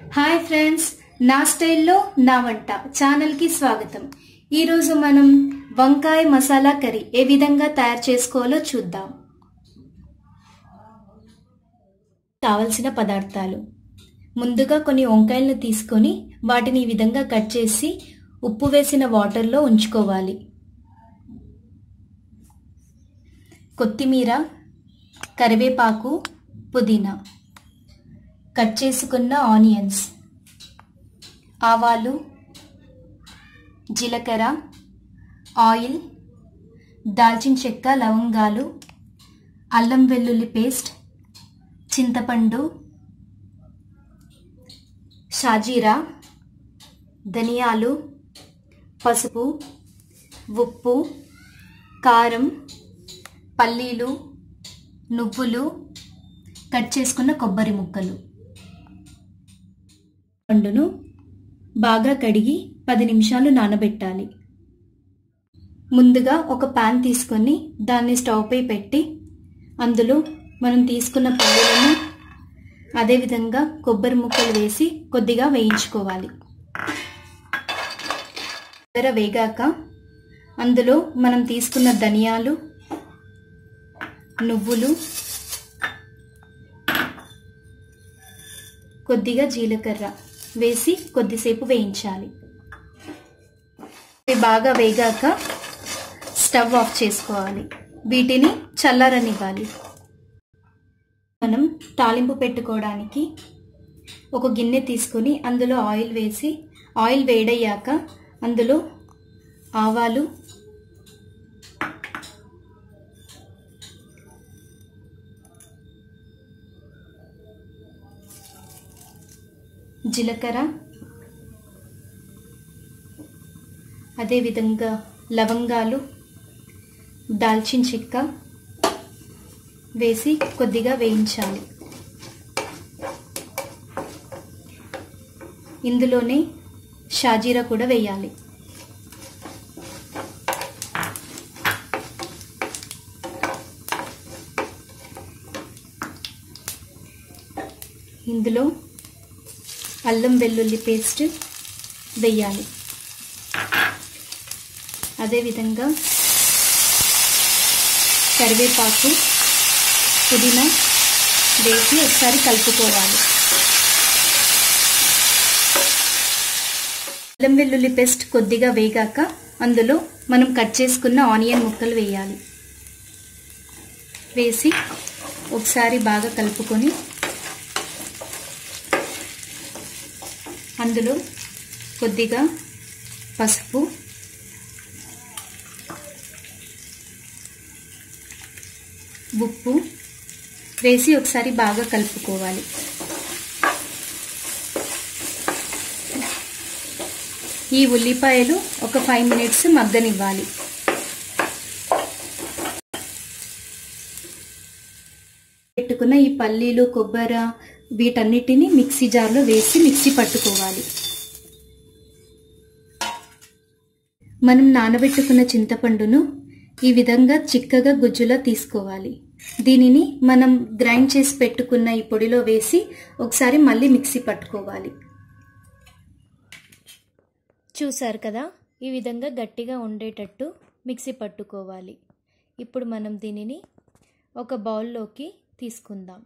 hi friends నా స్టైల్లో నా వంట ఛానల్కి స్వాగతం ఈరోజు మనం వంకాయ మసాలా కర్రీ ఏ విధంగా తయారు చేసుకోవాలో చూద్దాం కావలసిన పదార్థాలు ముందుగా కొన్ని వంకాయలను తీసుకొని వాటిని ఈ విధంగా కట్ చేసి ఉప్పు వేసిన వాటర్లో ఉంచుకోవాలి కొత్తిమీర కరివేపాకు పుదీనా కట్ చేసుకున్న ఆనియన్స్ ఆవాలు జీలకర్ర ఆయిల్ దాల్చిన చెక్క లవంగాలు అల్లం వెల్లుల్లి పేస్ట్ చింతపండు షాజీరా ధనియాలు పసుపు ఉప్పు కారం పల్లీలు నువ్వులు కట్ చేసుకున్న కొబ్బరి ముక్కలు పండును బాగా కడిగి పది నిమిషాలు నానబెట్టాలి ముందుగా ఒక పాన్ తీసుకొని దాన్ని స్టవ్ పై పెట్టి అందులో మనం తీసుకున్న పల్లీలను అదేవిధంగా కొబ్బరి ముక్కలు వేసి కొద్దిగా వేయించుకోవాలి దగ్గర వేగాక అందులో మనం తీసుకున్న ధనియాలు నువ్వులు కొద్దిగా జీలకర్ర వేసి కొద్దిసేపు వేయించాలి ఇవి బాగా వేగాక స్టవ్ ఆఫ్ చేసుకోవాలి వీటిని చల్లారనివ్వాలి మనం తాలింపు పెట్టుకోవడానికి ఒక గిన్నె తీసుకొని అందులో ఆయిల్ వేసి ఆయిల్ వేడయ్యాక అందులో ఆవాలు జీలకర్ర అదేవిధంగా లవంగాలు దాల్చిన చెక్క వేసి కొద్దిగా వేయించాలి ఇందులోనే షాజీరా కూడా వేయాలి ఇందులో అల్లం వెల్లుల్లి పేస్ట్ వేయాలి అదేవిధంగా కరివేపాకు పుదీనా వేసి ఒకసారి కలుపుకోవాలి అల్లం వెల్లుల్లి పేస్ట్ కొద్దిగా వేగాక అందులో మనం కట్ చేసుకున్న ఆనియన్ ముక్కలు వేయాలి వేసి ఒకసారి బాగా కలుపుకొని అందులో కొద్దిగా పసుపు ఉప్పు వేసి ఒకసారి బాగా కలుపుకోవాలి ఈ ఉల్లిపాయలు ఒక ఫైవ్ మినిట్స్ మగ్గనివ్వాలి పెట్టుకున్న ఈ పల్లీలు కొబ్బరి వీటన్నిటిని మిక్సీ జార్లో వేసి మిక్సీ పట్టుకోవాలి మనం నానబెట్టుకున్న చింతపండును ఈ విధంగా చిక్కగా గుజ్జులా తీసుకోవాలి దీనిని మనం గ్రైండ్ చేసి పెట్టుకున్న ఈ పొడిలో వేసి ఒకసారి మళ్ళీ మిక్సీ పట్టుకోవాలి చూసారు కదా ఈ విధంగా గట్టిగా ఉండేటట్టు మిక్సీ పట్టుకోవాలి ఇప్పుడు మనం దీనిని ఒక బౌల్లోకి తీసుకుందాం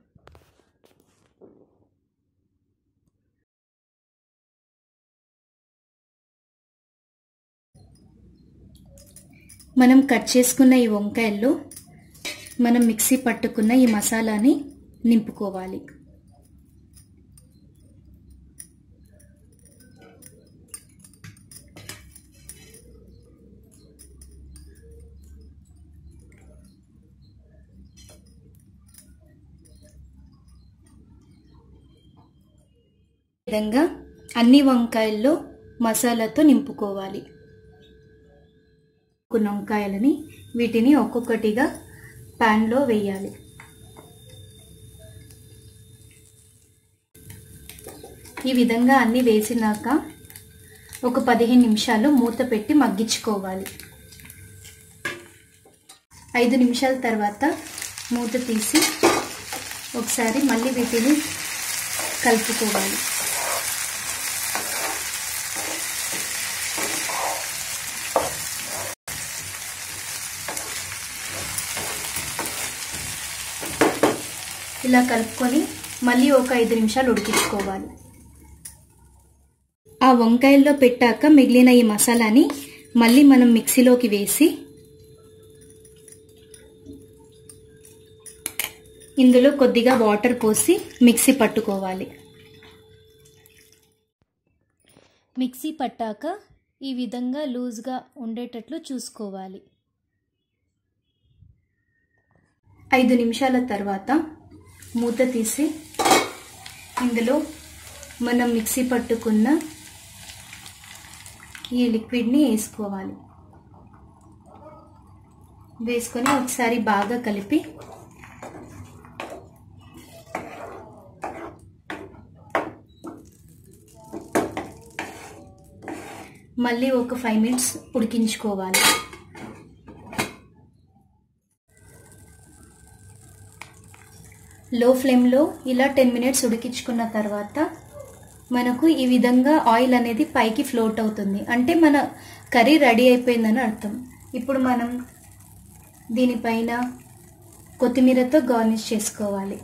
మనం కట్ చేసుకున్న ఈ వంకాయల్లో మనం మిక్సీ పట్టుకున్న ఈ మసాలాని నింపుకోవాలి విధంగా అన్ని వంకాయల్లో మసాలాతో నింపుకోవాలి కొన్ని వంకాయలని వీటిని ఒక్కొక్కటిగా ప్యాన్లో వేయాలి ఈ విధంగా అన్ని వేసినాక ఒక పదిహేను నిమిషాలు మూత పెట్టి మగ్గించుకోవాలి ఐదు నిమిషాల తర్వాత మూత తీసి ఒకసారి మళ్ళీ వీటిని కలుపుకోవాలి ఇలా కలుపుకొని మళ్ళీ ఒక ఐదు నిమిషాలు ఉడికించుకోవాలి ఆ వంకాయల్లో పెట్టాక మిగిలిన ఈ మసాలాని మళ్ళీ మనం మిక్సీలోకి వేసి ఇందులో కొద్దిగా వాటర్ పోసి మిక్సీ పట్టుకోవాలి మిక్సీ పట్టాక ఈ విధంగా లూజ్గా ఉండేటట్లు చూసుకోవాలి ఐదు నిమిషాల తర్వాత మూత తీసి ఇందులో మనం మిక్సీ పట్టుకున్న ఈ లిక్విడ్ని వేసుకోవాలి వేసుకొని ఒకసారి బాగా కలిపి మళ్ళీ ఒక ఫైవ్ మినిట్స్ ఉడికించుకోవాలి లో ఫ్లేమ్లో ఇలా టెన్ మినిట్స్ ఉడికించుకున్న తర్వాత మనకు ఈ విధంగా ఆయిల్ అనేది పైకి ఫ్లోట్ అవుతుంది అంటే మన కర్రీ రెడీ అయిపోయిందని అర్థం ఇప్పుడు మనం దీనిపైన కొత్తిమీరతో గార్నిష్ చేసుకోవాలి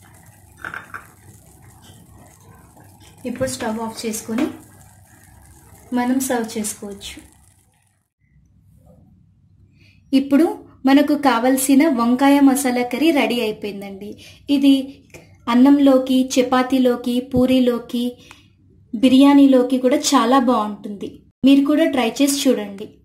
ఇప్పుడు స్టవ్ ఆఫ్ చేసుకొని మనం సర్వ్ చేసుకోవచ్చు ఇప్పుడు మనకు కావలసిన వంకాయ మసాలా కర్రీ రెడీ అయిపోయిందండి ఇది అన్నంలోకి చపాతీలోకి పూరీలోకి బిర్యానీలోకి కూడా చాలా బాగుంటుంది మీరు కూడా ట్రై చేసి చూడండి